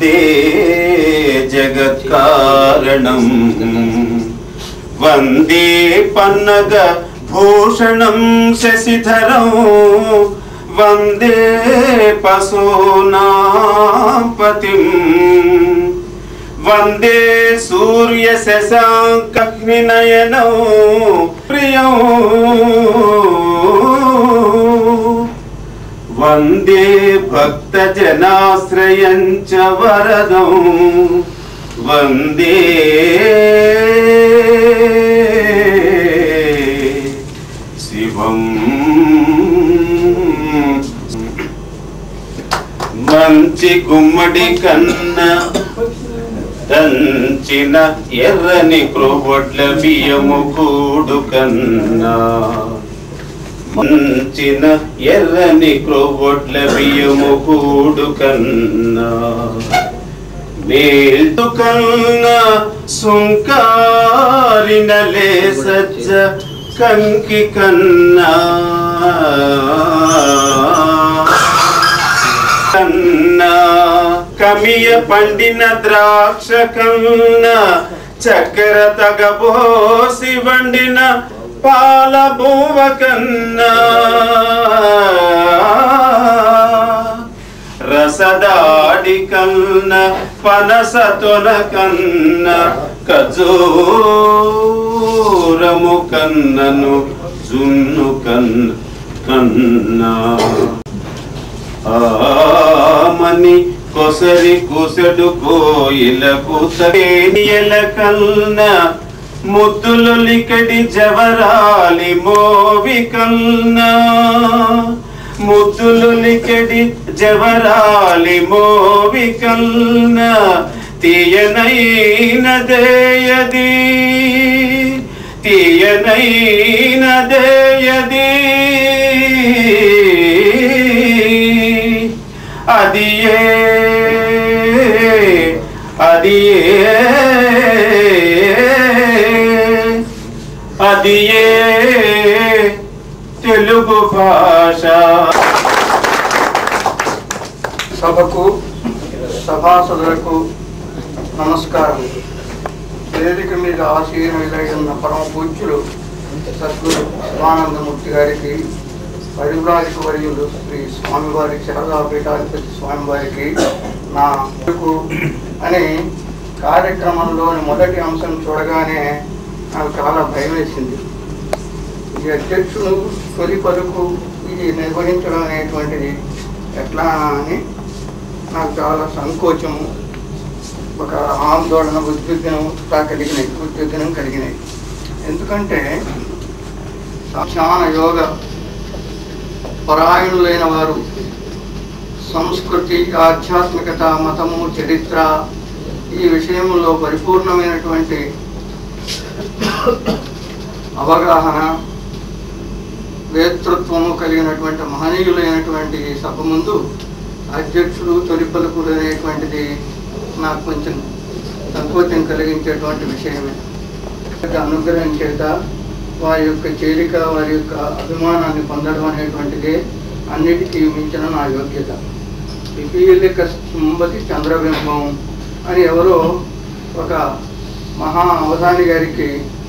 వందే జగత్కారణం వందే పన్నగ భూషణం శశిధరం వందే పశూనాపతిం వందే సూర్య శశాంకగ్నినయనౌ ప్రియం వందే భక్తజనాశ్రయం చ వరదం వందే శివం మంచి గుమ్మడి కన్నా దంచిన ఎర్రని క్రోబొడ్ల బియ్యము కూడు కన్నా మంచిన ఎర్రని క్రోబొడ్ల బియ్యము కూడు కన్నా మేల్తు కన్నా సుంకారినలే సజ్జ కంకి కన్నా కన్నా కమియ పండిన ద్రాక్ష కన్నా చక్కెర తగబోసి వండిన పాల బువ్వ కన్నా రసదాడి కన్న పనస తొన కన్న ఖజూరము కన్నను జున్ను కన్న కన్నా ఆమని కొసరి కుసడు కోయిలకు తేనియల కన్న ముద్దులు లికడి జవరాలి మోవి కన్నా ముద్దులు లికడి జవరాలి మోవి కన్నా తీయనైన దేయది తీయనైన దేయది అది ఏ అది ఏ అది ఏ తెలుగు భాష సభకు సభాసదులకు నమస్కారం వేదిక మీద ఆశీనులై ఉన్న పరమ పూజ్యులు సద్గురు శివానందమూర్తి గారికి పరివ్రాజక వర్యులు శ్రీ స్వామివారి శారదా పీఠాధిపతి స్వామివారికి నా కొడుకు అనే కార్యక్రమంలోని మొదటి అంశం చూడగానే నాకు చాలా భయం వేసింది ఈ అధ్యక్షుడు తొలి పలుకు ఇది నిర్వహించడం అనేటువంటిది ఎట్లా అని నాకు చాలా సంకోచము ఒక ఆందోళన ఉద్విగ్నం కూడా కలిగినాయి ఉద్విగ్నం కలిగినాయి ఎందుకంటే ధ్యాన యోగ పరాయణులైన వారు సంస్కృతి ఆధ్యాత్మికత మతము చరిత్ర ఈ విషయంలో పరిపూర్ణమైనటువంటి అవగాహన వేతృత్వము కలిగినటువంటి మహనీయులైనటువంటి ఈ సభ ముందు అధ్యక్షుడు తొలి పలుకుడు అనేటువంటిది నాకు కొంచెం సంకోచం కలిగించేటువంటి విషయమే అనుగ్రహం చేత వారి యొక్క చేరిక వారి యొక్క అభిమానాన్ని పొందడం అనేటువంటిదే అన్నిటికీ మించిన నా యోగ్యత విపీలిక స్తంభతి చంద్రబింబం అని ఎవరో ఒక మహా అవధాని గారికి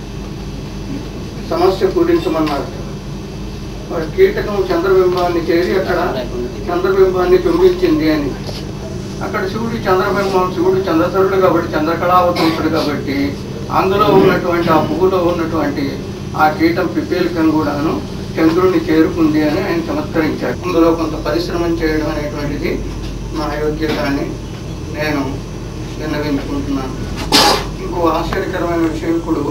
సమస్య పూరించమన్నారు వారి కీటకం చంద్రబింబాన్ని చేరి అక్కడ చంద్రబింబాన్ని బింబించింది అని అక్కడ శివుడు చంద్రబింబం శివుడు చంద్రధరుడు కాబట్టి చంద్రకళావతంతుడు కాబట్టి అందులో ఉన్నటువంటి ఆ పువ్వులో ఉన్నటువంటి ఆ కీటం పిపేలికం కూడాను చంద్రుడిని చేరుకుంది అని ఆయన చమత్కరించాడు అందులో కొంత పరిశ్రమం చేయడం అనేటువంటిది నా యోగ్యత అని నేను విన్నవించుకుంటున్నాను ఇంకో ఆశ్చర్యకరమైన విషయం ఇప్పుడు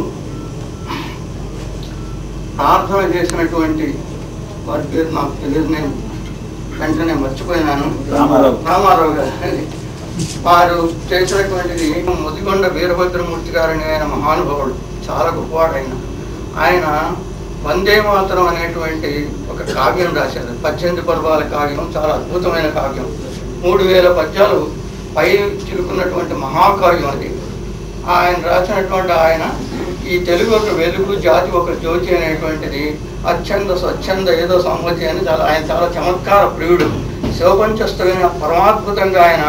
ప్రార్థన చేసినటువంటి వారి పేరు నాకు తెలియదు నేను వెంటనే మర్చిపోయినాను రామారావు. రామారావు గారు వారు చేసినటువంటిది ముదిగొండ వీరభద్రమూర్తి గారని ఆయన మహానుభావుడు చాలా గొప్పవాడు ఆయన ఆయన వందే మాతరం అనేటువంటి ఒక కావ్యం రాశారు పద్దెనిమిది పర్వాల కావ్యం చాలా అద్భుతమైన కావ్యం మూడు వేల పద్యాలు పై చిలుకున్నటువంటి మహాకావ్యం అది ఆయన రాసినటువంటి ఆయన ఈ తెలుగు ఒక వెలుగు జాతి ఒక జ్యోతి అనేటువంటిది అత్యంత స్వచ్ఛంద ఏదో సంగతి అని చాలా ఆయన చాలా చమత్కార ప్రియుడు శివపంచస్తులైన పరమాద్భుతంగా ఆయన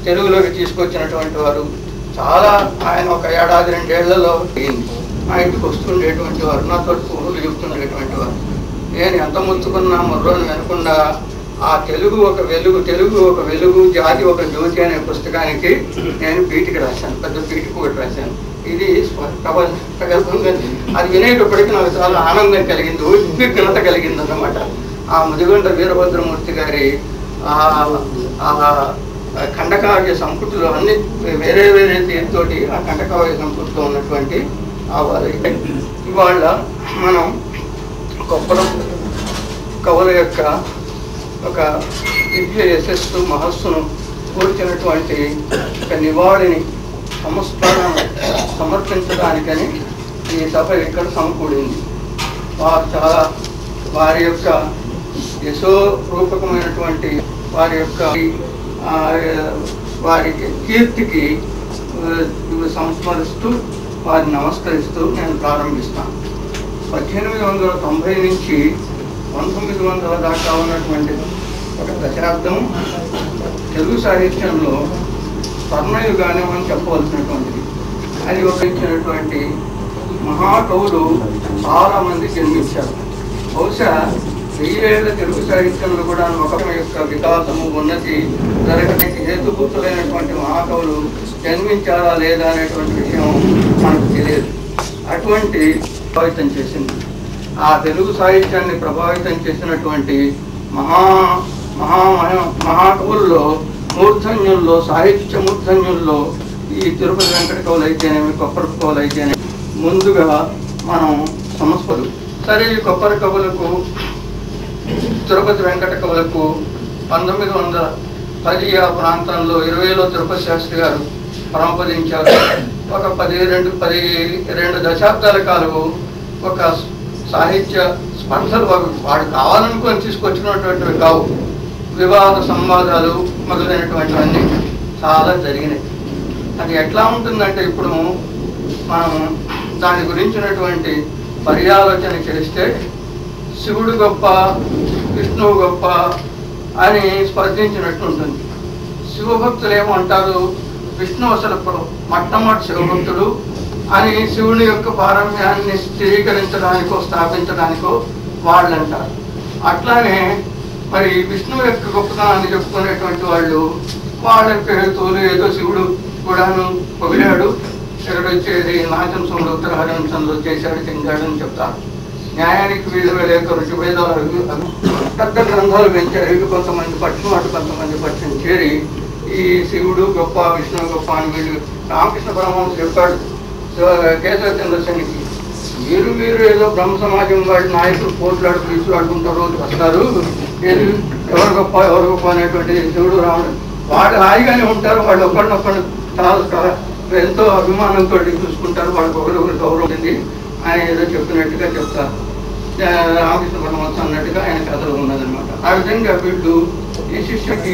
తెలుగులోకి తీసుకొచ్చినటువంటి వారు చాలా ఆయన ఒక ఏడాది రెండేళ్లలో అయింది. మా ఇంటికి వస్తుండేటువంటి వారు నాతో ఊళ్ళు చెప్తుండేటువంటి వారు నేను ఎంత ముచ్చుకున్నా మొర్రోని వినకుండా ఆ తెలుగు ఒక వెలుగు తెలుగు ఒక వెలుగు జాతి ఒక జ్యోతి అనే పుస్తకానికి నేను పీటికి రాశాను పెద్ద పీటికి ఒకటి రాశాను ఇది స్వ- ప్రబ- ప్రగల్భంగా అది వినేటప్పటికి నాకు చాలా ఆనందం కలిగింది ఉద్విగ్నత కలిగింది అన్నమాట ఆ ముదిగొండ వీరభద్రమూర్తి గారి ఆ ఆ ఖండకావ్య సంపుటిలో అన్ని వేరే వేరే తీరుతోటి ఆ ఖండకావ్య సంపుటిలో ఉన్నటువంటి ఆ వారి ఇవాళ మనం గొప్పలం కవుల యొక్క ఒక దివ్య యశస్సు మహస్సును కూర్చున్నటువంటి ఒక నివాళిని సంస్మరణ సమర్పించడానికని ఈ సభ ఇక్కడ సమకూడింది వారు చాలా వారి యొక్క యశో రూపకమైనటువంటి వారి యొక్క ఆ, వారి కీర్తికి ఆ, సంస్మరిస్తూ వారిని నమస్కరిస్తూ నేను ప్రారంభిస్తాను పద్దెనిమిది వందల తొంభై నుంచి పంతొమ్మిది వందల దాకా ఉన్నటువంటి ఒక దశాబ్దం తెలుగు సాహిత్యంలో స్వర్ణయుగానం అని చెప్పవలసినటువంటిది అది ఒక ఇచ్చినటువంటి మహాకవులు చాలా మంది జన్మించారు బహుశా వెయ్యేళ్ల తెలుగు సాహిత్యంలో కూడా ఒక యొక్క వికాసము ఉన్నతి జరగడానికి హేతుభూతులైనటువంటి మహాకవులు జన్మించారా లేదా అనేటువంటి విషయం మనకు తెలియదు అటువంటి ప్రభావితం చేసింది ఆ తెలుగు సాహిత్యాన్ని ప్రభావితం చేసినటువంటి మహా మహా మహా- మహాకవుల్లో మూర్ధన్యుల్లో సాహిత్య మూర్ధన్యుల్లో ఈ తిరుపతి వెంకట కవులు అయితేనేమి కొప్పర కవులు అయితేనేమి ముందుగా మనం సమస్పలు సరే ఈ కొప్పర కవులకు తిరుపతి వెంకట కవులకు పంతొమ్మిది వందల పది ఆ ప్రాంతంలో ఇరవైలో తిరుపతి శాస్త్రి గారు పరమపదించారు ఒక పది రెండు పది రెండు దశాబ్దాల కాలం ఒక సాహిత్య స్పర్ధలు వాడు వాడు కావాలనుకొని తీసుకొచ్చినటువంటివి కావు వివాద సంవాదాలు మొదలైనటువంటివన్నీ చాలా జరిగినాయి అది ఎట్లా ఉంటుందంటే ఇప్పుడు మనం దాని గురించినటువంటి పర్యాలోచన చేస్తే శివుడు గొప్ప విష్ణువు గొప్ప అని స్పర్శించినట్టు ఉంటుంది శివభక్తులు ఏమంటారు విష్ణు అసలు ప్ర- మొట్టమొదటి శివభక్తుడు అని శివుని యొక్క పారమ్యాన్ని స్థిరీకరించడానికో స్థాపించడానికో వాళ్ళు అంటారు అట్లానే మరి విష్ణువు యొక్క గొప్పతనాన్ని చెప్పుకునేటువంటి వాళ్ళు వాళ్ళ యొక్క హేతువులు ఏదో శివుడు కూడాను పొగిడాడు ఇక్కడ వచ్చేది నాచంసంలో ఉత్తర హరివంశంలో చేశాడు చెందాడు అని చెప్తారు న్యాయానికి వీళ్ళు లేక రుచి భేదాలు అవి- అవి పెద్ద గ్రంథాలు పెంచారు ఇటు కొంతమంది పక్షం అటు కొంతమంది పక్షం చేరి ఈ శివుడు గొప్ప విష్ణువు గొప్ప అని వీళ్ళు రామకృష్ణ పరమహంస చెప్పాడు శివ- కేశవ చంద్రసేనికి మీరు మీరు ఏదో బ్రహ్మ సమాజం వాళ్ళ నాయకులు పోట్లాడు పిలుచు ఆడుకుంటారు వస్తారు ఏది ఎవరు గొప్ప ఎవరు గొప్ప అనేటువంటి శివుడు రాముడు వాళ్ళు హాయిగానే ఉంటారు వాళ్ళు ఒకరినొకరు చాలా చాలా ఎంతో అభిమానంతో చూసుకుంటారు వాళ్ళకి ఒకరికొకరు గౌరవం ఉంది ఆయన ఏదో చెప్పినట్టుగా చెప్తారు ఆ, రామకృష్ణ పరమహంస అన్నట్టుగా ఆయన కథలు ఉన్నదన్నమాట ఆ విధంగా వీళ్ళు ఈ శిష్యుకి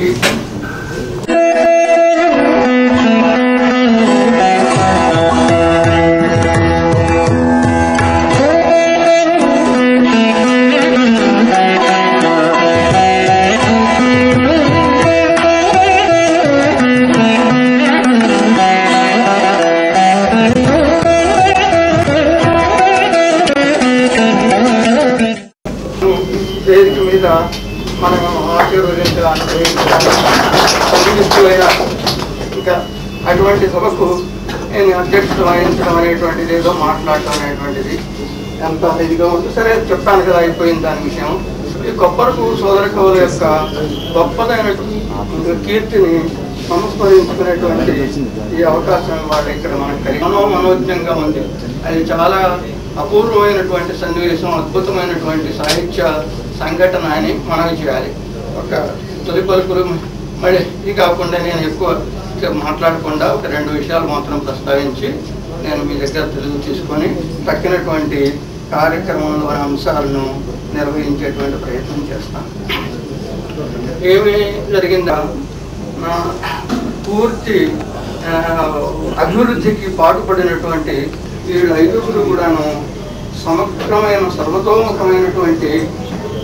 వేదిక మీద మనం ఆశీర్వదించడానికి సంఘిస్తులైన ఇంకా అటువంటి సభకు నేను అధ్యక్షత వహించడం అనేటువంటిది ఏదో మాట్లాడటం అనేటువంటిది ఎంత ఇదిగా ఉంటుంది సరే చెప్పాను కదా అయిపోయింది దాని విషయం ఈ కొప్పరకు సోదర కవుల యొక్క గొప్పదైన కీర్తిని సంస్మరించుకునేటువంటి ఈ అవకాశం వాళ్ళు ఇక్కడ మనకు కలిగి మనో మనోజ్ఞంగా ఉంది అది చాలా అపూర్వమైనటువంటి సన్నివేశం అద్భుతమైనటువంటి సాహిత్య సంఘటన అని మనం చేయాలి ఒక తొలి పలుకులు మళ్ళీ ఇది కాకుండా నేను ఎక్కువ మాట్లాడకుండా ఒక రెండు విషయాలు మాత్రం ప్రస్తావించి నేను మీ దగ్గర తెలుగు తీసుకొని తక్కినటువంటి కార్యక్రమంలోని అంశాలను నిర్వహించేటువంటి ప్రయత్నం చేస్తాను ఏమి జరిగిందా నా పూర్తి ఆ, అభివృద్ధికి పాటుపడినటువంటి వీళ్ళు ఐదుగురు కూడాను సమగ్రమైన సర్వతోముఖమైనటువంటి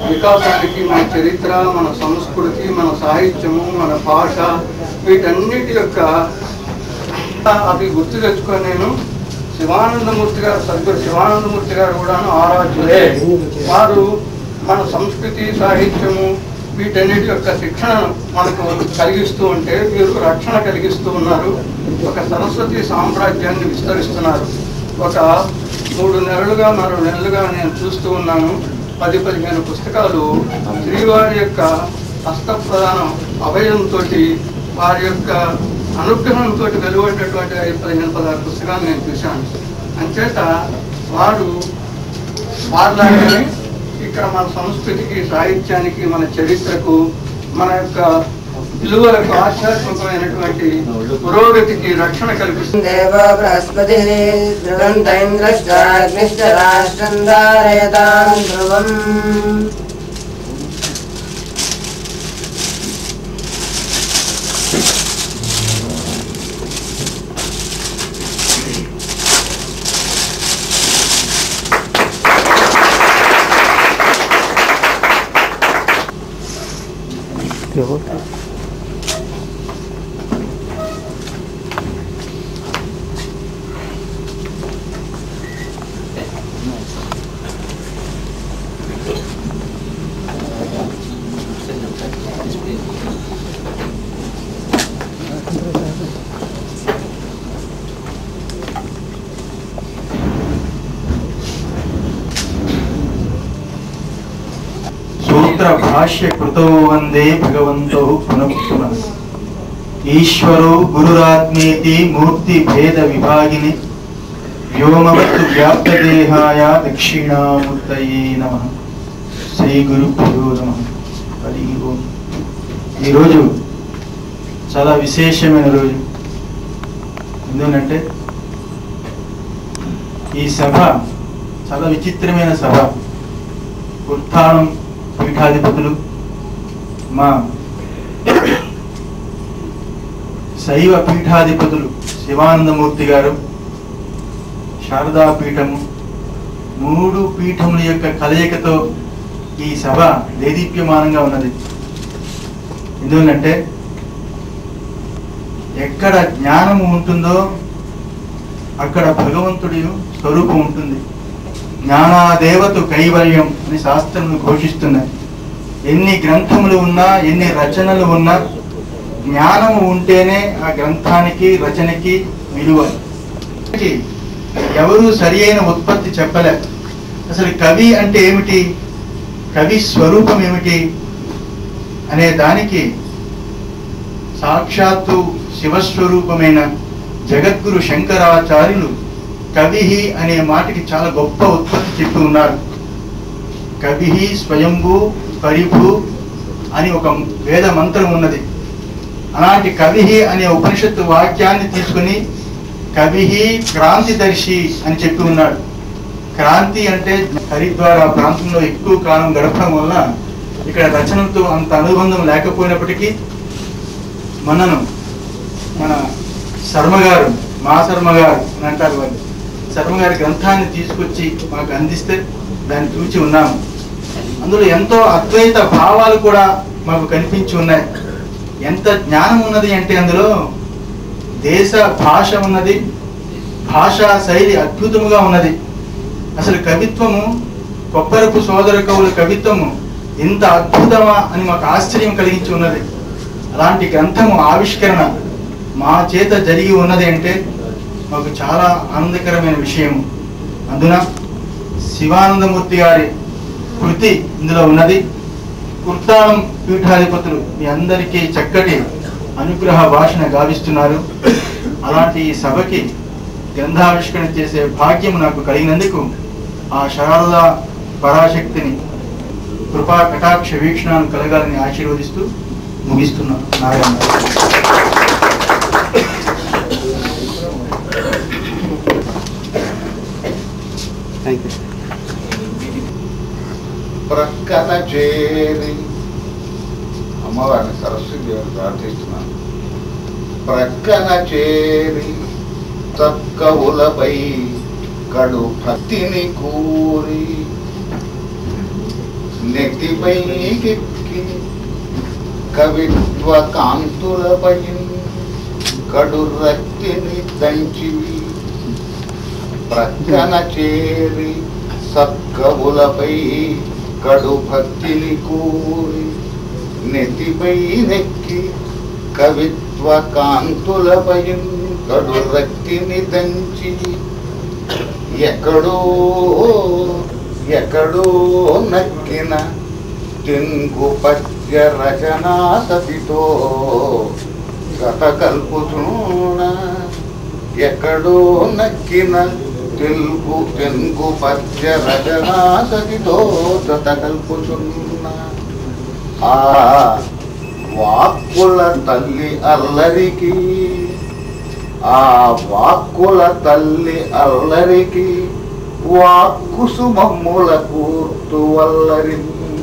వికాసానికి మన చరిత్ర మన సంస్కృతి మన సాహిత్యము మన భాష వీటన్నిటి యొక్క అవి గుర్తు తెచ్చుకొని నేను శివానందమూర్తి గారు సద్గురు శివానందమూర్తి గారు కూడాను ఆరాధ్యులే వారు మన సంస్కృతి సాహిత్యము వీటన్నిటి యొక్క శిక్షణను మనకు కలిగిస్తూ ఉంటే వీరు రక్షణ కలిగిస్తూ ఉన్నారు ఒక సరస్వతి సామ్రాజ్యాన్ని విస్తరిస్తున్నారు ఒక మూడు నెలలుగా మరో నెలలుగా నేను చూస్తూ ఉన్నాను పది పదిహేను పుస్తకాలు శ్రీవారి యొక్క హస్తప్రదానం అభయంతో వారి యొక్క అనుగ్రహంతో వెలువడినటువంటి ఐదు పదిహేను పదహారు పుస్తకాలు నేను చూశాను అంచేత వారు వారిలాగానే ఇక్కడ మన సంస్కృతికి సాహిత్యానికి మన చరిత్రకు మన యొక్క విలువలకు ఆధ్యాత్మికమైనటువంటి పురోగతికి రక్షణ కల్పిస్తుంది देव बृहस्पतिः दृढन्तैन्द्रश्चाग्निश्च राष्ट्रम् धारयताम् ध्रुवम् సూత్ర భాష్య కృతో వందే భగవంతో పునః పునః ఈశ్వరో గురురాత్మేతి మూర్తి భేద విభాగిని వ్యోమవత్ వ్యాప్త దేహాయ దక్షిణామూర్తయే నమ శ్రీ గురుభ్యో నమ హరి ఓం ఈరోజు చాలా విశేషమైన రోజు ఎందుకంటే ఈ సభ చాలా విచిత్రమైన సభ ఉత్థానం పీఠాధిపతులు మా శైవ పీఠాధిపతులు శివానందమూర్తి గారు శారదా పీఠము మూడు పీఠముల యొక్క కలయికతో ఈ సభ దేదీప్యమానంగా ఉన్నది ఎందుకంటే ఎక్కడ జ్ఞానము ఉంటుందో అక్కడ భగవంతుడి స్వరూపం ఉంటుంది జ్ఞానాదేవతు కైవల్యం అని శాస్త్రములు ఘోషిస్తున్నాయి ఎన్ని గ్రంథములు ఉన్నా ఎన్ని రచనలు ఉన్నా జ్ఞానము ఉంటేనే ఆ గ్రంథానికి రచనకి విలువ ఎవరు సరి అయిన ఉత్పత్తి చెప్పలే అసలు కవి అంటే ఏమిటి కవి స్వరూపం ఏమిటి అనే దానికి సాక్షాత్తు శివస్వరూపమైన జగద్గురు శంకరాచార్యులు కవి అనే మాటకి చాలా గొప్ప ఉత్పత్తి చెప్పి ఉన్నారు కవి స్వయంభూ పరిభూ అని ఒక వేద మంత్రం ఉన్నది అలాంటి కవి అనే ఉపనిషత్తు వాక్యాన్ని తీసుకుని కవి క్రాంతిదర్శి అని చెప్పి ఉన్నాడు క్రాంతి అంటే హరిద్వార్ ఆ ప్రాంతంలో ఎక్కువ కాలం గడపడం వల్ల ఇక్కడ రచనలతో అంత అనుబంధం లేకపోయినప్పటికీ మనను మన శర్మ గారు మా శర్మ గారు అని అంటారు వాళ్ళు శర్మ గారి గ్రంథాన్ని తీసుకొచ్చి మాకు అందిస్తే దాన్ని చూచి ఉన్నాము అందులో ఎంతో అద్వైత భావాలు కూడా మాకు కనిపించి ఉన్నాయి ఎంత జ్ఞానం ఉన్నది అంటే అందులో దేశ భాష ఉన్నది భాషా శైలి అద్భుతముగా ఉన్నది అసలు కవిత్వము కొప్పరపు సోదర కవుల కవిత్వము ఇంత అద్భుతమా అని మాకు ఆశ్చర్యం కలిగించి ఉన్నది అలాంటి గ్రంథము ఆవిష్కరణ మా చేత జరిగి ఉన్నది అంటే మాకు చాలా ఆనందకరమైన విషయం అందున శివానందమూర్తి గారి కృతి ఇందులో ఉన్నది కుర్తాళం పీఠాధిపతులు మీ అందరికీ చక్కటి అనుగ్రహ భాషణ గావిస్తున్నారు అలాంటి ఈ సభకి గ్రంథావిష్కరణ చేసే భాగ్యం నాకు కలిగినందుకు ఆ శారదా పరాశక్తిని కృపా కటాక్ష వీక్షణను కలగాలని ఆశీర్వదిస్తూ ముగిస్తున్నాను నారాయణ ప్రక్కన చేరి అమ్మవారిని సరస్వతి దేవుని ప్రార్థిస్తున్నాను ప్రక్కన చేరి చక్కవులపై కడు భక్తిని కూరి నెత్తిపైకి కవిత్వ కాంతులపై కడు రక్తిని దంచి ప్రక్కన చేరి సత్కవులపై కడు భక్తిని కూరి నెత్తిపై నెక్కి కవిత్వ కాంతులపై కడు రక్తిని దంచి ఎక్కడో ఎక్కడో నక్కిన తెంగు పద్య రచనా సతితో గత కల్పుతున్న ఎక్కడో నక్కిన తెలుగు తెంగు పద్య రచనా సతితో గత కల్పుతున్న ఆ వాక్కుల తల్లి అల్లరికి ఆ వాక్కుల తల్లి అల్లరికి వాక్కు సుమమ్ముల కూర్తు వల్లరి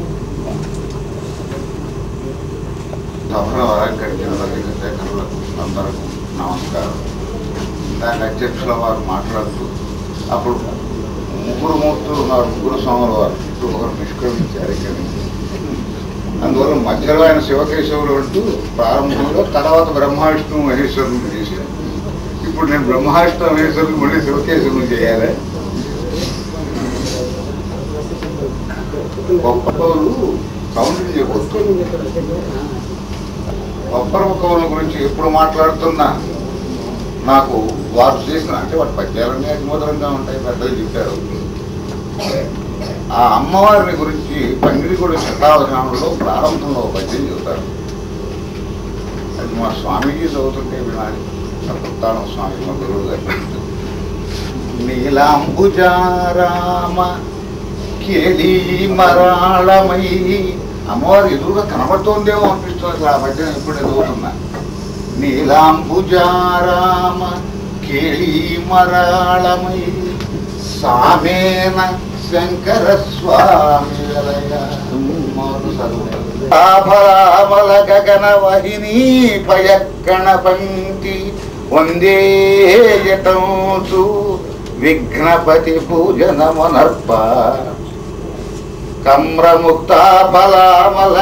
సభలో అలంకరించిన రవీంద్ర శేఖరులకు అందరకు నమస్కారం ఇందాక అధ్యక్షుల వారు మాట్లాడుతూ అప్పుడు ముగ్గురు మూర్తులు ఉన్నారు ముగ్గురు స్వాముల వారు ఇప్పుడు ఒకరు నిష్క్రమించారు ఇక్కడ నుంచి. అందువల్ల మధ్యలో ఆయన శివకేశవులు అంటూ ప్రారంభంలో తర్వాత బ్రహ్మ విష్ణు మహేశ్వరుని చేశారు ఇప్పుడు నేను బ్రహ్మాష్టం మహేశ్వరుని మళ్ళీ శివకేశవుని చేయాలి గొప్ప కవులు కౌంటింగ్ చేయబోతుంది గొప్ప కవుల గురించి ఎప్పుడు మాట్లాడుతున్నా నాకు వారు చేసిన అంటే వాటి పద్యాలన్నీ అతిమధురంగా ఉంటాయి పెద్దలు చెప్పారు ఆ అమ్మవారిని గురించి పంగిరిగూడ శతావధానంలో ప్రారంభంలో ఒక పద్యం చెబుతారు అది మా స్వామీజీ చదువుతుంటే వినాలి సత్తానం స్వామి మా గురువు గారు నీలాంబుజారామ కేళీ మరాళమై అమ్మవారు ఎదురుగా కనబడుతోందేమో అనిపిస్తుంది ఆ మధ్య ఇప్పుడు ఎదుగుతున్నా నీలాంబుజారామ కేళీ మరాళమై సామేన శంకర స్వామి ఆభరామల గగన వహిని పయక్కణ పంక్తి వందేయటంచు విఘ్నపతి పూజనమనర్ప కమ్రముక్త బలామల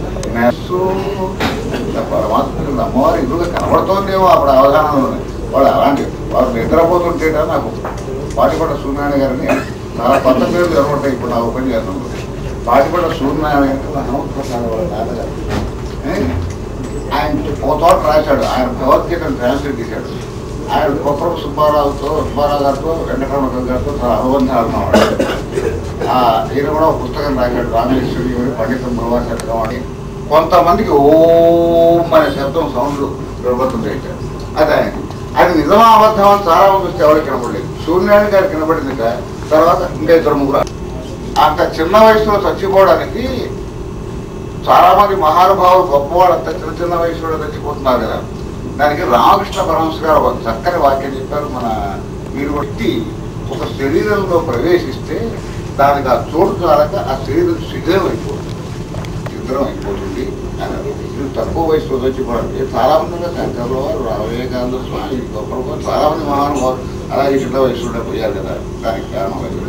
పరమాత్మ అమ్మవారి ఎదురుగా కనబడుతోందేమో అప్పుడు అవధానంలో వాడు అలాంటి వాడు నిద్రపోతుంటే నాకు పాటిపడ సూర్యనారాయణ గారిని చాలా కొత్త పేర్లు కనబడతాయి ఇప్పుడు నా ఉపన్యాసంలో పాటిపడ సూర్యనారాయణ హనుమత్ప్రసాద్ వాళ్ళ నాన్నగారు ఏ? ఆయన పోతోట రాశాడు ఆయన భగవద్గీతను ట్రాన్స్లేట్ చేశాడు ఆయన కొప్పరం సుబ్బారావుతో సుబ్బారావు గారితో వెంకటరమణ గారితో చాలా అనుబంధాలు ఉన్నవాడు ఆ, ఈయన కూడా ఒక పుస్తకం రాశాడు రామేశ్వరి పండితం ప్రవాసకం అని కొంతమందికి ఓం అనే శబ్దం సౌండ్ వినబడుతుంటాయి అది ఆయన అది నిజమా అబద్ధం అని చాలా మంది వస్తే ఎవరికి కనపడలేదు సూర్యనారాయణ గారికి కనబడింది తర్వాత ఇంకా ఇద్దరు ముగ్గురు అంత చిన్న వయసులో చచ్చిపోవడానికి చాలా మంది మహానుభావులు గొప్పవాళ్ళు అంత చిన్న చిన్న వయసులో చచ్చిపోతున్నారు కదా దానికి రామకృష్ణ పరమహంస గారు ఒక చక్కని వాక్యం చెప్పారు మన మీరు వ్యక్తి ఒక శరీరంలో ప్రవేశిస్తే దానికి ఆ చోటు చాలక ఆ శరీరం శిథిలం అయిపోతుంది శిథిలం అయిపోతుంది అని ఇది తక్కువ వయసులో చచ్చిపోవడానికి చాలా మంది ఉన్నారు. శంకర్ల వారు రా- వివేకానంద స్వామి గొప్ప గొప్ప చాలా మంది మహానుభావులు అలాగే చిన్న వయసులో పోయారు కదా దానికి కారణం అది.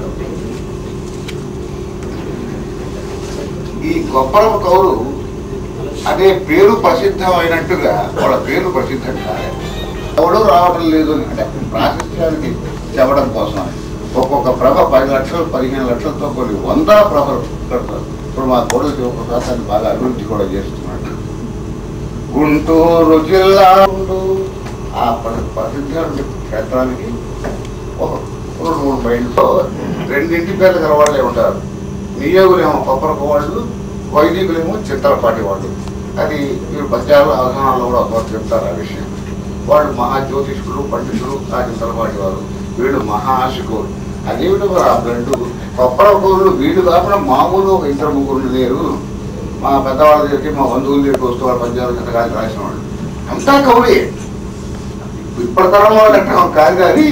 ఈ గొప్పల కౌరు అదే పేరు ప్రసిద్ధమైనట్టుగా వాళ్ళ పేరు ప్రసిద్ధం కాదు ఎవడో రావడం లేదు అని అంటే ప్రాశస్త్యానికి చెప్పడం కోసం అని. ఒక్కొక్క ప్రభ పది లక్షలు పదిహేను లక్షలతో కొన్ని వందల ప్రభలు కడతారు ఇప్పుడు మా కోడలు శివప్రసాదాన్ని బాగా అభివృద్ధి కూడా చేస్తున్నాడు గుంటూరు జిల్లా ఆ ప్ర- ప్రసిద్ధి క్షేత్రానికి ఒక రెండు మూడు మైళ్ళు రెండింటి పేర్లు గల వాళ్ళే ఉంటారు నియోగులేమో కొప్పరపు వాళ్ళు వైదికులేమో చిత్రపాటి వాళ్ళు అది వీరు పద్యాలు అవధానాల్లో కూడా ఒకరు చెప్తారు ఆ విషయం వాళ్ళు మహా జ్యోతిష్కులు పండితులు ఆ చిత్రపాటి వారు వీళ్ళు మహాశికులు అదేమిటో మరి ఆ బ్లడ్ కొప్పరపూరులు వీళ్ళు కాకుండా మామూలు ఒక ఇద్దరు ముగ్గురు లేరు మా పెద్దవాళ్ళ దగ్గరికి మా బంధువుల దగ్గరికి వస్తూ వాళ్ళ పద్యాలు చిత్తకాలు రాసిన వాళ్ళు అంతా కౌలే ఇప్పటి తరం వాళ్ళు అంటే కాదు కానీ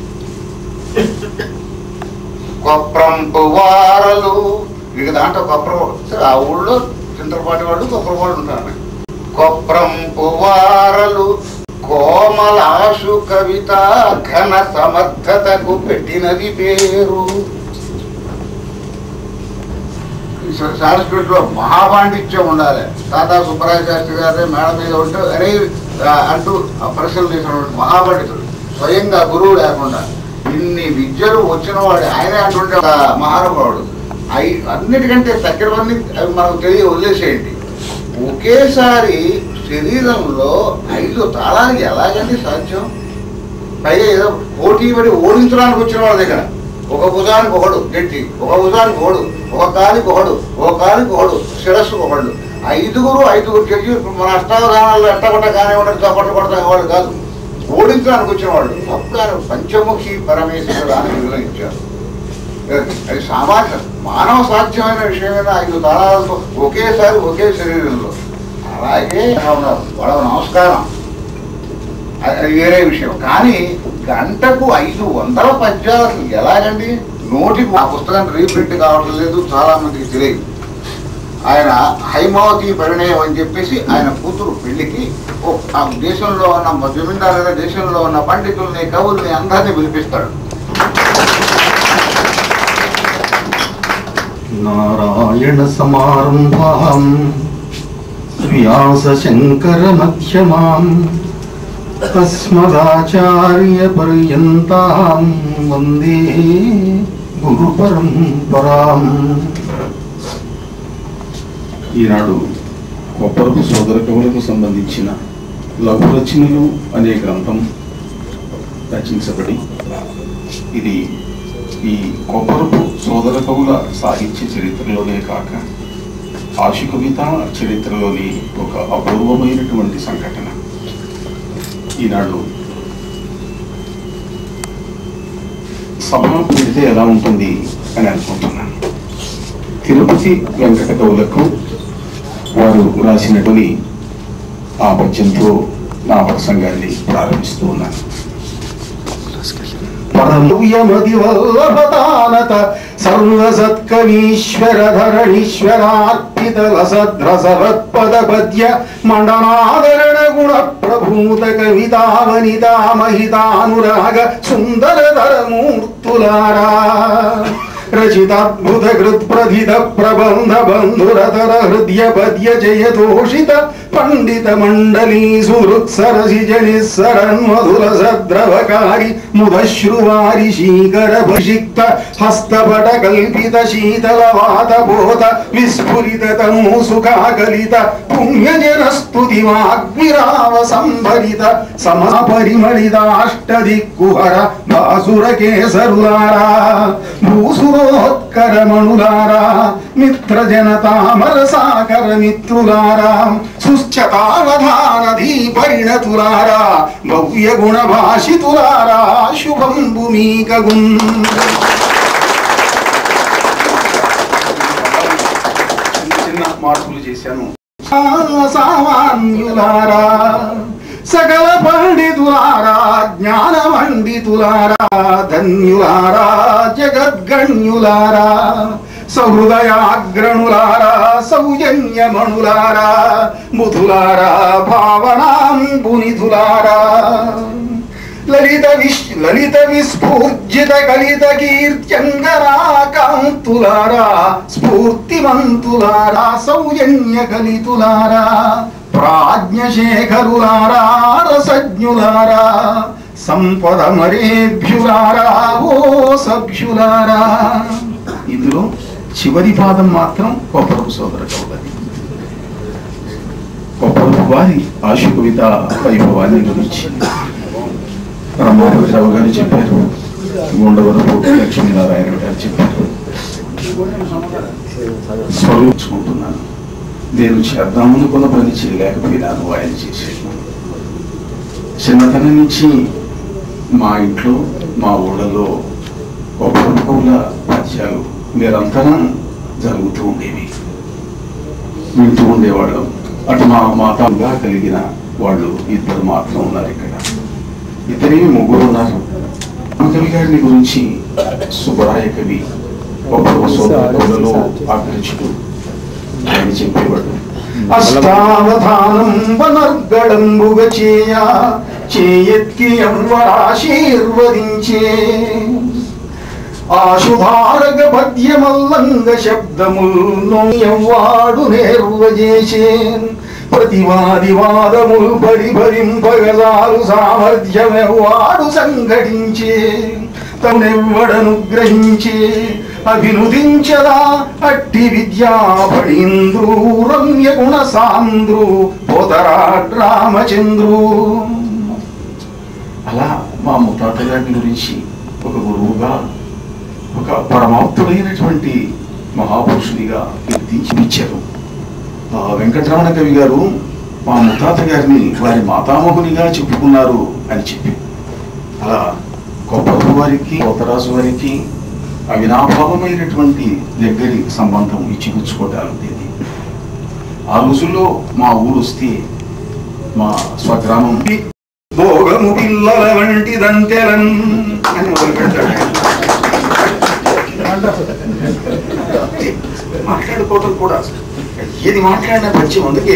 కొప్రంపు వారలు ఇక దాంట్లో కొప్పరం సరే ఆ ఊళ్ళో చింతలపాటి వాళ్ళు కొప్పరం వాళ్ళు ఉంటారు కొప్రంపు వారలు కోమలాశు కవిత ఘన సమర్థతకు పెట్టినది పేరు సంస్కృతిలో మహాపాండిత్యం ఉండాలి తాతా సుబ్బరాయ శాస్త్రి గారి మేడ మీద ఉంటూ అరే ఆ, అంటూ ఆ ప్రశ్నలు తీసినటువంటి మహాపండితుడు స్వయంగా గురువు లేకుండా ఇన్ని విద్యలు వచ్చిన వాడు ఆయనే అటువంటి ఒక మహానుభావుడు అయి అన్నిటికంటే తగ్గరవన్నీ అవి మనకు తెలియ వదిలేసేయండి ఒకేసారి శరీరంలో ఐదు తాళాలు ఎలాగండి సాధ్యం పైగా ఏదో పోటీ పడి ఓడించడానికి వచ్చిన వాళ్ళ దగ్గర ఒక భుజానికి ఒకడు గట్టి ఒక భుజానికి ఒకడు ఒక కాలికి ఒకడు ఒక కాలికి ఒకడు శిరస్సుకు ఒకడు ఐదుగురు ఐదుగురు గట్టి మన అష్టావధానాల్లో ఎట్టగొట్ట కానివ్వండి చప్పట్లు కొడతాం వాళ్ళు కాదు ఓడించడానికి వచ్చిన వాళ్ళు అప్పుడు ఆయన పంచముఖి పరమేశ్వరుడు అని నిర్ణయించారు అది సామాన్య మానవ సాధ్యమైన విషయమైన ఐదు తాళాలతో ఒకేసారి ఒకే శరీరంలో అలాగే ఉన్నారు వాళ్ళ నమస్కారం అది అది వేరే విషయం కానీ గంటకు ఐదు వందల పద్యాలు అసలు ఎలాగండి నోటికి ఆ పుస్తకం రీప్రింట్ కావడం లేదు చాలా మందికి తెలియదు ఆయన హైమావతి పరిణయం అని చెప్పేసి ఆయన కూతురు పెళ్లికి ఓ ఆ దేశంలో ఉన్న జమీందారుల దేశంలో ఉన్న పండితుల్ని కవుల్ని అందరినీ పిలిపిస్తాడు నారాయణ సమారంభాం వ్యాస శంకర మధ్యమాం తస్మదాచార్య పర్యంతాం వందే గురు పరంపరాం ఈనాడు కొప్పరపు సోదర కవులకు సంబంధించిన లఘు రచనలు అనే గ్రంథం రచించబడి ఇది ఈ కొప్పరపు సోదర కవుల సాహిత్య చరిత్రలోనే కాక ఆశు కవిత చరిత్రలోని ఒక అపూర్వమైనటువంటి సంఘటన ఈనాడు సభ పెడితే ఎలా ఉంటుంది అని అనుకుంటున్నాను తిరుపతి వెంకట కవులకు వారు రాసినటువంటి ఆ పద్యంతో నా ప్రసంగాన్ని ప్రారంభిస్తూ ఉన్నాను పరమయమది వల్లభతానత సర్వసత్కవీశ్వర ధరణీశ్వరార్పిత లసద్రసవత్పద పద్య మండనాదరణ గుణ ప్రభూత కవితావనితా మహితానురాగ సుందరధర మూర్తులారా రచితాద్భుత కృత్ప్రథిత ప్రబంధ బంధురతర హృదయ పద్య జయతోషిత పండిత మండలీ సుహృత్సరసి జనిస్సరన్ మధుర సద్రవకారి ముదశ్రువారి శీకర భషిక్త హస్తపట కల్పిత శీతల వాత బోధ విస్ఫురిత తమో సుఖాకలిత పుణ్యజన స్తుతి వాగ్విరావ సంభరిత సమాపరిమళితాష్టదిక్కుహర బాసుర కేసరులారా భూసురోత్కరమణులారా మిత్ర జనతామర సాకర మిత్రులారా సుశ్చతావధానధీ పరిణతులారా భవ్య గుణ భాషితులారా శుభం భూమికగుం చిన్న చిన్న మార్పులు చేశాను సామాన్యులారా సకల పండితులారా జ్ఞాన పండితులారా ధన్యులారా జగద్గణ్యులారా సహృదయాగ్రణులారా సౌజన్యమణులారా బుధులారా భావనాంబునిధులారా లలిత విశ్ లలిత విస్ఫూర్జిత కలిత కీర్త్యంగరా కాంతులారా స్ఫూర్తిమంతులారా సౌజన్య కలితులారా ప్రాజ్ఞశేఖరులారా రసజ్ఞులారా సంపద మరేభ్యులారా ఓ సభ్యులారా ఇందులో చివరి పాదం మాత్రం కొప్పరపు సోదర కవులది కొప్పరపు వారి ఆశు కవిత వైభవాన్ని గురించి రామారావు గారు చెప్పారు ఉండవరపు లక్ష్మీనారాయణ గారు చెప్పారు స్వరూపించుకుంటున్నాను నేను చేద్దామనుకున్న పని చేయలేకపోయినాను ఆయన చేసేది చిన్నతనం నుంచి మా ఇంట్లో మా ఊళ్ళలో ఒక్కొక్కల పద్యాలు నిరంతరం జరుగుతూ ఉండేవి వింటూ ఉండేవాళ్ళం అటు మా మాతంగా కలిగిన వాళ్ళు ఇద్దరు మాత్రం ఉన్నారు ఇక్కడ ఇద్దరే ముగ్గురు ఉన్నారు కవి గారిని గురించి సుబ్బరాయ కవి ఒక్కొక్క సోదరులలో ఆకర్షితు ఆయన చెప్పేవాడు అష్టావధానం వనర్గళంబుగ చేయ చేయెత్తి ఎవ్వరాశీర్వదించే ఆశుధారగ పద్యమల్లంగ శబ్దములు ఎవ్వాడు నేర్వజేసే ప్రతివాది వాదములు పరిభరింపగజాలు సామర్థ్యమెవ్వాడు సంఘటించే తనెవ్వడను గ్రహించే అభినుదించదా అట్టి విద్యా ఫణీంద్రు రమ్య గుణ సాంద్రు పోతరాట్ రామచంద్రు అలా మా ముత్తాత గారి గురించి ఒక గురువుగా ఒక పరమాప్తుడైనటువంటి మహాపురుషునిగా కీర్తించిపించారు ఆ వెంకటరమణ కవి గారు మా ముత్తాత గారిని వారి మాతామహునిగా చెప్పుకున్నారు అని చెప్పి అలా గొప్ప వారికి పోతరాజు వారికి అవినాభావమైనటువంటి దగ్గరి సంబంధం ఇచ్చిపుచ్చుకోవటాలు ఉండేది ఆ రోజుల్లో మా ఊరు వస్తే మా స్వగ్రామం భోగము పిల్లల వంటి దంతెలన్ అని మొదలు పెడతాడు మాట్లాడుకోవటం కూడా ఏది మాట్లాడిన పద్యం అందుకే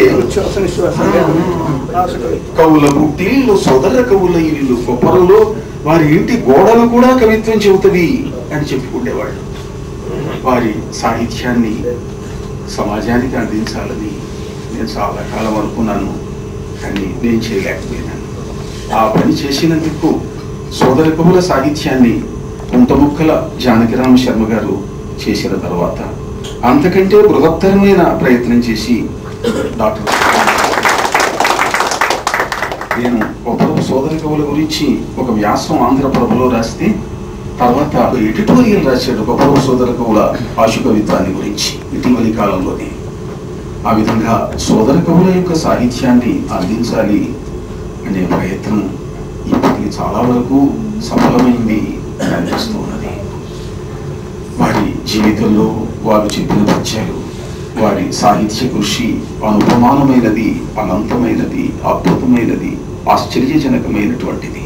కవుల పుట్టిల్లు సోదర కవుల ఇల్లు కొప్పరలో వారి ఇంటి గోడలు కూడా కవిత్వం చెబుతుంది అని చెప్పుకునేవాళ్ళు వారి సాహిత్యాన్ని సమాజానికి అందించాలని నేను చాలా కాలం అనుకున్నాను కానీ నేను చేయలేకపోయినాను ఆ పని చేసినందుకు సోదర కవుల సాహిత్యాన్ని కుంటముక్కల జానకిరామ శర్మ గారు చేసిన తర్వాత అంతకంటే బృహత్తరమైన ప్రయత్నం చేసి డాక్టర్ నేను గొప్ప సోదర కవుల గురించి ఒక వ్యాసం ఆంధ్రప్రభలో రాస్తే తర్వాత ఎడిటోరియల్ రాశాడు గొప్ప సోదర కవుల ఆశు కవిత్వాన్ని గురించి ఇటీవలి కాలంలోనే ఆ విధంగా సోదర కవుల యొక్క సాహిత్యాన్ని అందించాలి అనే ప్రయత్నం ఇప్పటికి చాలా వరకు సఫలమైంది అని అనిపిస్తూ ఉన్నది వారి జీవితంలో వారు చెప్పిన పద్యాలు వారి సాహిత్య కృషి అనుపమానమైనది అనంతమైనది అద్భుతమైనది ఆశ్చర్యజనకమైనటువంటిది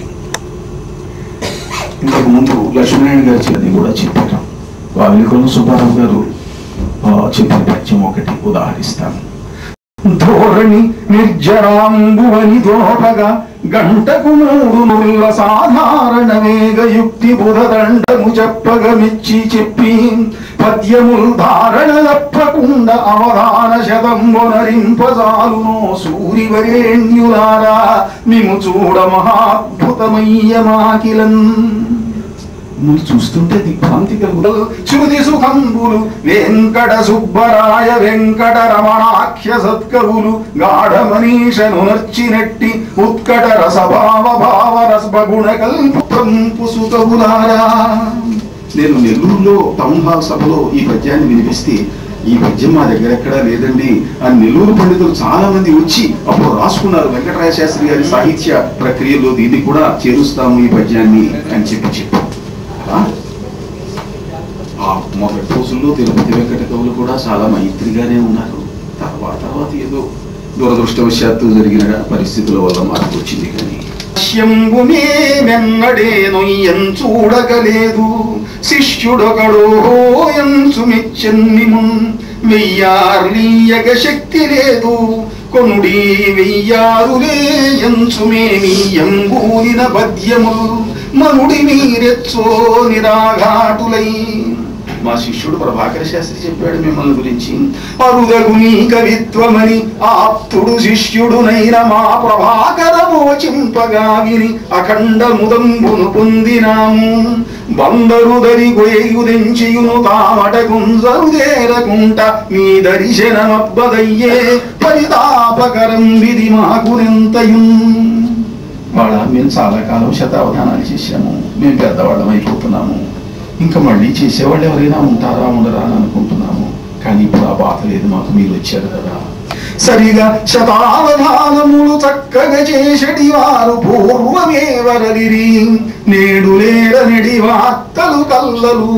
ఇంతకు ముందు లక్ష్మీనారాయణ గారు చెప్పినది కూడా చెప్పారు వావిలికొండ సుబ్బారావు గారు ఆ, చెప్పిన పద్యం ఒకటి ఉదాహరిస్తాను ధోరణి నిర్జరాంబువని దోపగా గంటకు మూడు నుల్ల సాధారణ వేగ యుక్తి బుధదండము చెప్పగా మెచ్చి చెప్పి పద్యములు ధారణ తప్పకుండా అవధాన శతంబునరింపజాలునో సూరివరేణ్యులారా మిము చూడ మహాద్భుతమయ్య మాకిలన్ మీరు చూస్తుంటే దిగ్భ్రాంతి కలుగు శృతి సుఖంబులు వెంకట సుబ్బరాయ వెంకట రమణాఖ్య సత్కవులు గాఢ మనీషను నర్చినట్టి ఉత్కట రసభావ భావ రసగుణ కల్పంపు సుకవులారా నేను నెల్లూరులో టౌన్ హాల్ సభలో ఈ పద్యాన్ని వినిపిస్తే ఈ పద్యం మా దగ్గర ఎక్కడా లేదండి అని నెల్లూరు పండితులు చాలా మంది వచ్చి అప్పుడు రాసుకున్నారు వెంకటరాయ శాస్త్రి గారి సాహిత్య ప్రక్రియలో దీన్ని కూడా చేరుస్తాము ఈ పద్యాన్ని అని చెప్పి చెప్పారు అలా ఆ మొదటి రోజుల్లో తిరుపతి వెంకట కవులు కూడా చాలా మైత్రిగానే ఉన్నారు తర్వాత తర్వాత ఏదో దురదృష్టవశాత్తు జరిగిన పరిస్థితుల వల్ల మార్పు వచ్చింది కానీ శంభునే వెన్నడేను చూడగలేదు శిష్యుడొకడో ఎంచు మెచ్చన్నిమున్ వెయ్యార్లీయగ శక్తి లేదు కొనుడి వెయ్యారులే ఎంచుమేమి ఎంగూలిన పద్యము మనుడి మీరెచ్చో నిరాఘాటులై మా శిష్యుడు ప్రభాకర శాస్త్రి చెప్పాడు మిమ్మల్ని గురించి అరుదగు నీ కవిత్వమని ఆప్తుడు శిష్యుడునైన మా ప్రభాకర మోచింపగా విని అఖండ ముదంబును పొందినాము బందరు గొయ్యుదెంచియును తామట గుంజరుదేరకుంట మీ దర్శనమబ్బదయ్యే పరితాపకరం విధి మాకునెంతయున్ వాళ్ళ మేము చాలా కాలం శతావధానాలు చేశాము మేము పెద్దవాళ్ళం అయిపోతున్నాము ఇంకా మళ్ళీ చేసేవాళ్ళు ఎవరైనా ఉంటారా ఉండరా అని అనుకుంటున్నాము కానీ ఇప్పుడు ఆ బాధ లేదు మాకు మీరు వచ్చారు కదా సరిగా శతావధానములు చక్కగా చేసటి వారు పూర్వమే వరలిరి నేడు లేరనిడి వార్తలు కల్లలు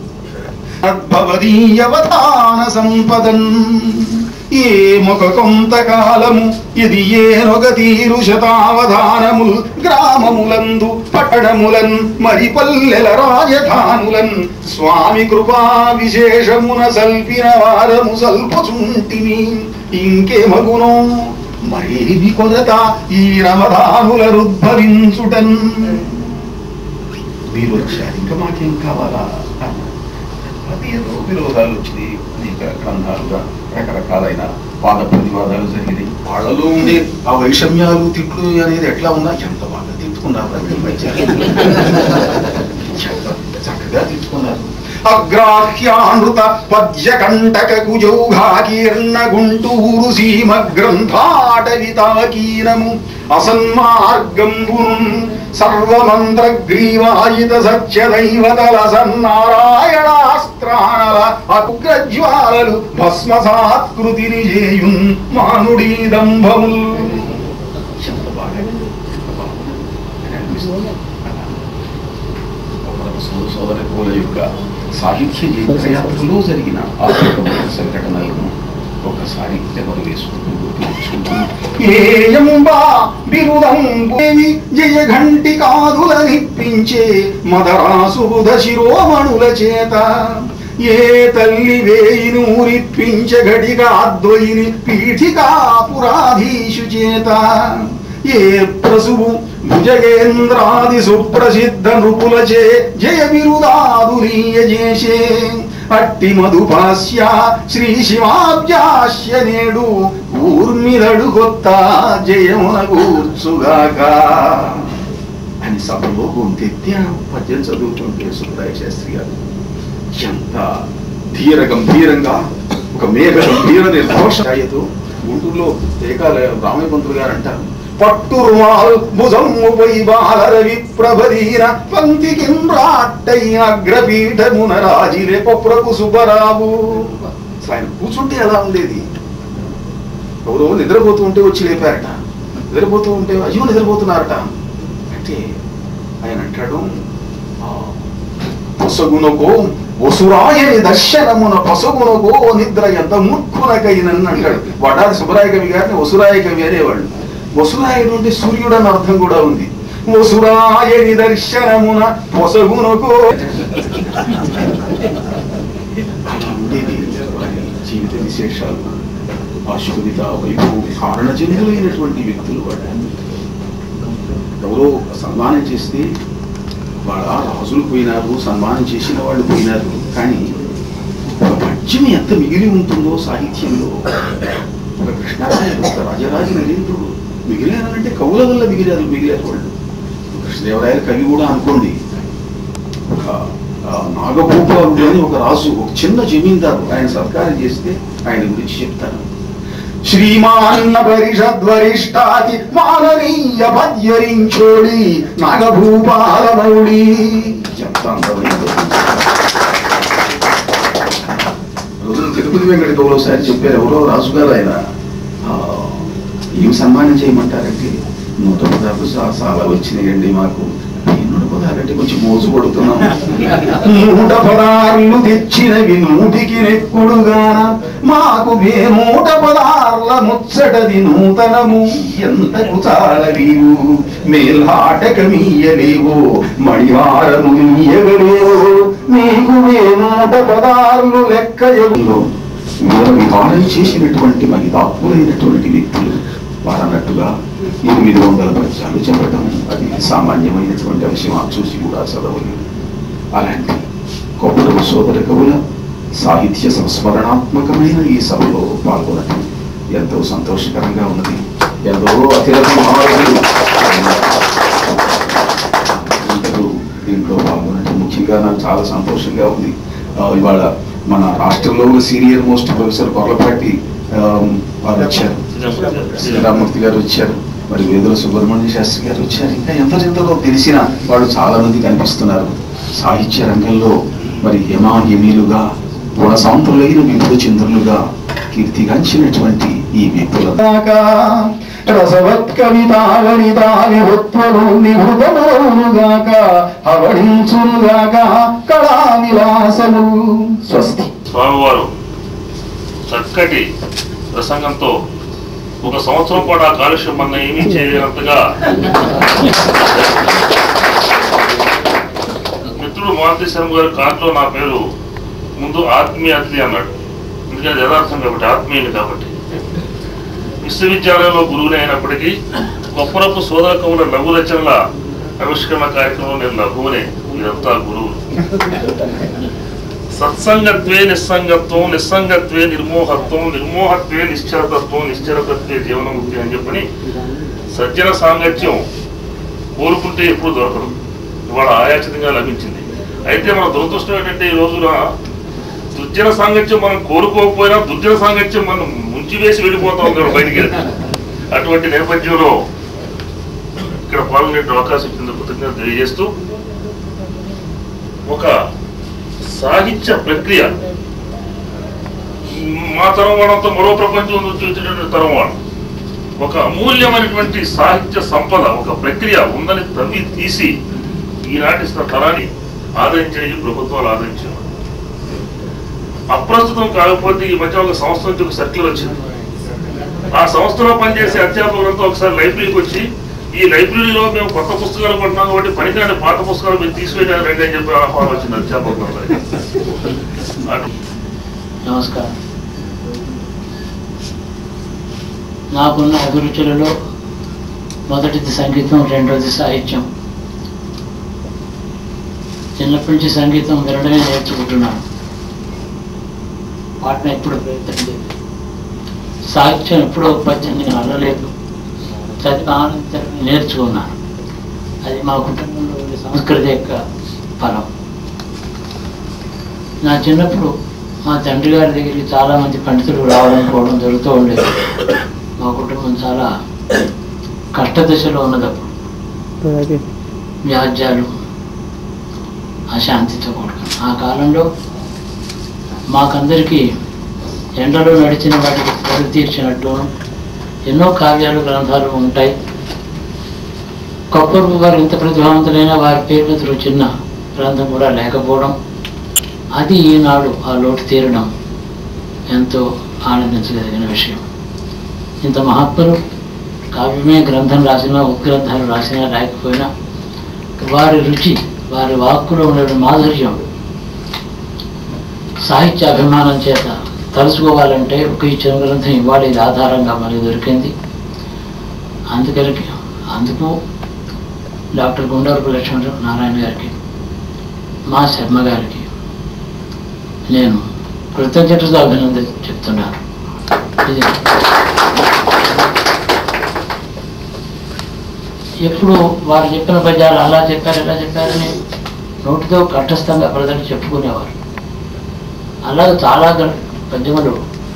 అద్భవదీయవతాన సంపదన్ ఏ మొక కొంతకాలము ఇది ఏనొక తీరు శతావధానముల్ గ్రామములందు పట్టణములన్ మరి పల్లెల రాజధానులన్ స్వామి కృపా విశేషమున సల్పిన వారము సల్పుచుంటిని ఇంకే మగునో మరేమి కొరత ఈ రమధానుల రుద్భవించుటన్ మీరు వచ్చారు ఇంకా మాకేం కావాలా అది ఏదో విరోధాలు వచ్చినాయి అనేక గ్రంథాలుగా రకరకాలైన వాద ప్రతివాదాలు జరిగినాయి వాళ్ళలో ఉండే ఆ వైషమ్యాలు తిట్లు అనేది ఎట్లా ఉన్నా ఎంత బాగా తిట్టుకున్నారు అది మధ్య. ఎంత చక్కగా తిట్టుకున్నారు అగ్రాహ్యానృత పద్య కంటక కుజౌఘాకీర్ణ గుంటూరు సీమ గ్రంథాటవితాకీనము అసన్మార్గంబును సర్వమంత్ర గ్రీవాయుధ సత్య దైవతల సన్నారాయణాస్త్రాణల అగ్రజ్వాలలు భస్మసాత్కృతిని చేయున్ మానుడీ దంభముల్ ఎంత బాగా ఎంత బాగుంది అని అనిపిస్తుంది అలా. సోదర సోదరుల యొక్క సాహిత్య జీవితయాత్రలో జరిగిన ఆర్థికమైన సంఘటనలను ఒకసారి నెమరు వేసుకుంటూ గుర్తుంచుకుంటూ ఏయంబా బిరుదంబేవి జయ ఘంటి కాదులనిప్పించే మదరాసు బుధ శిరోమణుల చేత ఏ తల్లి వేయిను ఊరిప్పించగడిగా అద్వయిని పీఠికా పురాధీషు చేత ఏ ప్రసువు భుజగేంద్రాది సుప్రసిద్ధ నృపులచే జయ బిరుదాదులీయ చేసే అట్టి మధుపాస్య శ్రీ శివాభ్యాస్య నేడు ఊర్మిదడు కొత్త జయమున కూర్చుగాక అని సభలో గొంతెత్తి ఆ పద్యం చదువుతుంటే సుబ్రాయ శాస్త్రి గారు ఎంత ధీర గంభీరంగా ఒక మేఘ గంభీర నిర్ఘోషాయతో గుంటూరులో ఏకాల రామయ్య పంతులు గారు అంటారు పట్టు రుమాల్ భుజమ్ముపై బాలర విప్రభరీన పంక్తి కింద్రాట్టై అగ్రపీఠమున రాజిరే పప్రపు సుబ్బరావు అసలు ఆయన కూర్చుంటే ఎలా ఉండేది ఎవరో నిద్రపోతూ ఉంటే వచ్చి లేపారట నిద్రపోతూ ఉంటే అయ్యో నిద్రపోతున్నారట అంటే ఆయన అంటాడు "ఆ, పొసగునకో వసురాయని దర్శనమున పసగునకో నిద్ర ఎంత మూర్ఖునకైనని అంటాడు వడాది సుబ్బరాయ కవి గారిని వసురాయ కవి అనేవాళ్ళు వసురాయుడు అంటే సూర్యుడు అన్న అర్థం కూడా ఉంది వసురాయని దర్శనమున పొసగునకో అలా ఉండేది వారి జీవిత విశేషాలు ఆశుకవిత వైభవం కారణజన్యులైనటువంటి వ్యక్తులు వాళ్ళు ఎవరో సన్మానం చేస్తే వాళ్ళ రాజులు పోయినారు సన్మానం చేసిన వాళ్ళు పోయినారు కానీ ఒక పద్యం ఎంత మిగిలి ఉంటుందో సాహిత్యంలో ఒక కృష్ణరాజు ఒక రాజరాజ నరేంద్రుడు మిగిలినారంటే కవుల వల్ల మిగిలారు మిగిలారు వాళ్ళు కృష్ణదేవరాయల కవి కూడా అనుకోండి ఒక ఆ, నాగభూపాలుడు అని ఒక రాజు ఒక చిన్న జమీందారు ఆయన సత్కారం చేస్తే ఆయన గురించి చెప్తాను శ్రీమాన్న పరిషద్వరిష్టాతి మాననీయ పద్యరించోడి నాగభూపాలమౌళి ఎంత అందమైనదో. రోజున తిరుపతి వెంకట కవులు ఒకసారి చెప్పారు ఎవరో రాజుగారు ఆయన ఆ, ఏం సన్మానం చేయమంటారంటే నూట పదార్థ సాలా వచ్చినాయండి మాకు ఈ నూట పదార్థంటే కొంచెం మోజు పడుతున్నాం నూట పదార్లు తెచ్చినవి నూటికి నెక్కుడుగాన మాకు వే నూట పదార్ల ముచ్చటది నూతనము ఎంత కుచాలలీవు మేల్హాటకమీయలేవు మణివారము నీయగలేవు నీకు వే నూట పదార్లు లెక్క ఎవరు వీర విధానం చేసినటువంటి మహితాత్ములైనటువంటి వ్యక్తులు వారన్నట్టుగా ఎనిమిది వందల పద్యాలు చెప్పడం అది సామాన్యమైనటువంటి అంశం ఆ చూసి కూడా చదవలేదు అలాంటి కొప్పడము సోదర కవుల సాహిత్య సంస్మరణాత్మకమైన ఈ సభలో పాల్గొనడం ఎంతో సంతోషకరంగా ఉన్నది ఎంతో అతిరథ మహారాజులు అందరూ దీంట్లో పాల్గొనడం ముఖ్యంగా నాకు చాలా సంతోషంగా ఉంది ఆ, ఇవాళ మన రాష్ట్రంలో ఉన్న సీనియర్ మోస్ట్ ప్రొఫెసర్ కొర్లపాటి ఆ, వారు వచ్చారు శ్రీరామూర్తి గారు వచ్చారు మరి వేదుల సుబ్రహ్మణ్య శాస్త్రి గారు వచ్చారు ఇంకా ఎంత ఎంతలో తెలిసిన వాళ్ళు చాలా మంది కనిపిస్తున్నారు సాహిత్య రంగంలో మరి హేమాహిమీలుగా గుణసాంతులైన వివిధ చంద్రులుగా కీర్తిగాంచినటువంటి ఈ వ్యక్తుల రసవత్ కవితావనితాని ఉత్పలు నిహృతమౌనుగాక అవడించునుగాక కళా విలాసము స్వస్తి స్వామివారు చక్కటి ప్రసంగంతో ఒక సంవత్సరం పాటు ఆ కాలుష్యం మన ఏమీ చేయనంతగా మిత్రుడు మారుతి శర్మ గారి కార్డులో నా పేరు ముందు ఆత్మీయ అతిథి అన్నాడు ఎందుకంటే అది యథార్థం కాబట్టి ఆత్మీయుని కాబట్టి విశ్వవిద్యాలయంలో గురువుని అయినప్పటికీ గొప్పరపు సోదర కవుల లఘు రచనల ఆవిష్కరణ కార్యక్రమం నేను లఘువునే ఇదంతా గురువు సత్సంగత్వే నిస్సంగత్వం నిస్సంగత్వే నిర్మోహత్వం నిర్మోహత్వే నిశ్చరతత్వం నిశ్చరతత్వే జీవనముక్తి అని చెప్పని సజ్జన సాంగత్యం కోరుకుంటే ఎప్పుడు దొరకదు ఇవాళ ఆయాచితంగా లభించింది అయితే మన దురదృష్టం ఏంటంటే ఈ రోజున దుర్జన సాంగత్యం మనం కోరుకోకపోయినా దుర్జన సాంగత్యం మనం ముంచివేసి వెళ్ళిపోతా ఉన్నాడు బయటికి వెళ్తే. అటువంటి నేపథ్యంలో ఇక్కడ పాల్గొనే అవకాశం ఇచ్చిన కృతజ్ఞత తెలియజేస్తూ ఒక సాహిత్య ప్రక్రియ మా తరం వాళ్ళంతా మరో ప్రపంచం నుంచి వచ్చినటువంటి తరం వాళ్ళు ఒక అమూల్యమైనటువంటి సాహిత్య సంపద ఒక ప్రక్రియ ఉందని తవ్వి తీసి ఈనాటి తరాన్ని ఆదరించే ఈ ప్రభుత్వాలు ఆదరించారు అప్రస్తుతం కాకపోతే ఈ మధ్య ఒక సంస్థ నుంచి ఒక సర్కిల్ వచ్చింది ఆ సంస్థలో పనిచేసే అధ్యాపకులంతా ఒకసారి లైబ్రరీకి వచ్చి ఈ లైబ్రరీలో మేము కొత్త పుస్తకాలు కొంటున్నాం కాబట్టి పనికిరాని పాత పుస్తకాలు మీరు తీసివేయడానికి రండి అని చెప్పి ఆహ్వానం వచ్చింది అధ్యాపకులందరికీ అటు నమస్కారం నాకున్న అభిరుచులలో మొదటిది సంగీతం రెండోది సాహిత్యం చిన్నప్పటి నుంచి సంగీతం వినడమే నేర్చుకుంటున్నాను పాటను ఎప్పుడు ప్రయత్నం లేదు సాహిత్యం ఎప్పుడో పద్యం నేను అల్లలేదు చదివి ఆనందించడం నేర్చుకున్నాను అది మా కుటుంబంలో ఉండే సంస్కృతి యొక్క ఫలం నా చిన్నప్పుడు మా తండ్రి గారి దగ్గరికి చాలా మంది పండితులు రావడం పోవడం జరుగుతూ ఉండేది మా కుటుంబం చాలా కష్టదశలో ఉన్నదప్పుడు వ్యాజ్యాలు అశాంతితో కూడుకుని ఆ కాలంలో మాకందరికీ ఎండలో నడిచిన వాటికి పొడి తీర్చినట్టు ఎన్నో కావ్యాలు గ్రంథాలు ఉంటాయి కొప్పరు గారు ఇంత ప్రతిభావంతులైన వారి పేరు మీద చిన్న గ్రంథం కూడా లేకపోవడం అది ఈనాడు ఆ లోటు తీరడం ఎంతో ఆనందించగలిగిన విషయం ఇంత మహాత్ములు కావ్యమే గ్రంథం రాసినా ఉద్గ్రంథాలు రాసినా లేకపోయినా వారి రుచి వారి వాక్కులో ఉండే మాధుర్యం సాహిత్య అభిమానం చేత తలుచుకోవాలంటే ఒక ఇచ్చిన గ్రంథం ఇవాళ ఇది ఆధారంగా మనకి దొరికింది అందుకని అందుకు డాక్టర్ గుండవరపు లక్ష్మణ నారాయణ గారికి మా శర్మ గారికి నేను కృతజ్ఞతతో అభినందన చెప్తున్నాను ఇది ఎప్పుడు వారు చెప్పిన పద్యాలు అలా చెప్పారు ఇలా చెప్పారని నోటితో కంఠస్థంగా ప్రజలు చెప్పుకునేవారు అలాగే చాలా గ- పద్యములు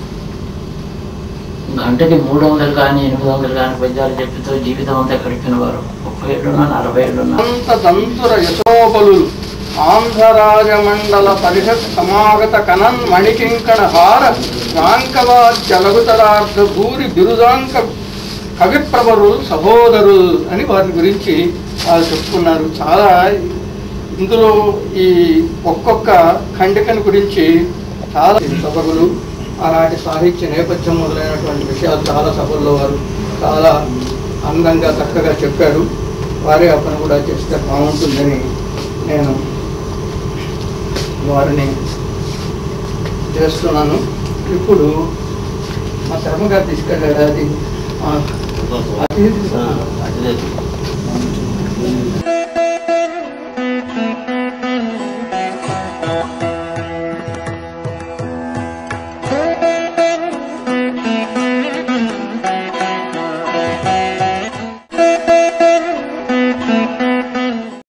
గంటకి మూడు వందలు కానీ ఎనిమిది వందలు కానీ పద్యాలు చెప్పితో జీవితం అంతా గడిపిన వారు ముప్పై ఏళ్ళున్నా నలభై ఏళ్ళున్నా అంత తంతుర యశోబలు ఆంధ్రరాజ మండల పరిషత్ సమాగత కనన్ మణికింకణ హార రాంకవాద్య లఘుతరార్థ భూరి బిరుదాంక కవిప్రవరులు సహోదరులు అని వారి గురించి వాళ్ళు చెప్పుకున్నారు చాలా ఇందులో ఈ ఒక్కొక్క ఖండికని గురించి చాలా సభకులు అలాంటి సాహిత్య నేపథ్యం మొదలైనటువంటి విషయాలు చాలా సభల్లో వారు చాలా అందంగా చక్కగా చెప్పారు వారే ఆ పని కూడా చేస్తే బాగుంటుందని నేను వారిని చేస్తున్నాను ఇప్పుడు మా శర్మ గారు తీసుకెళ్ళాడు అది ఆ, అది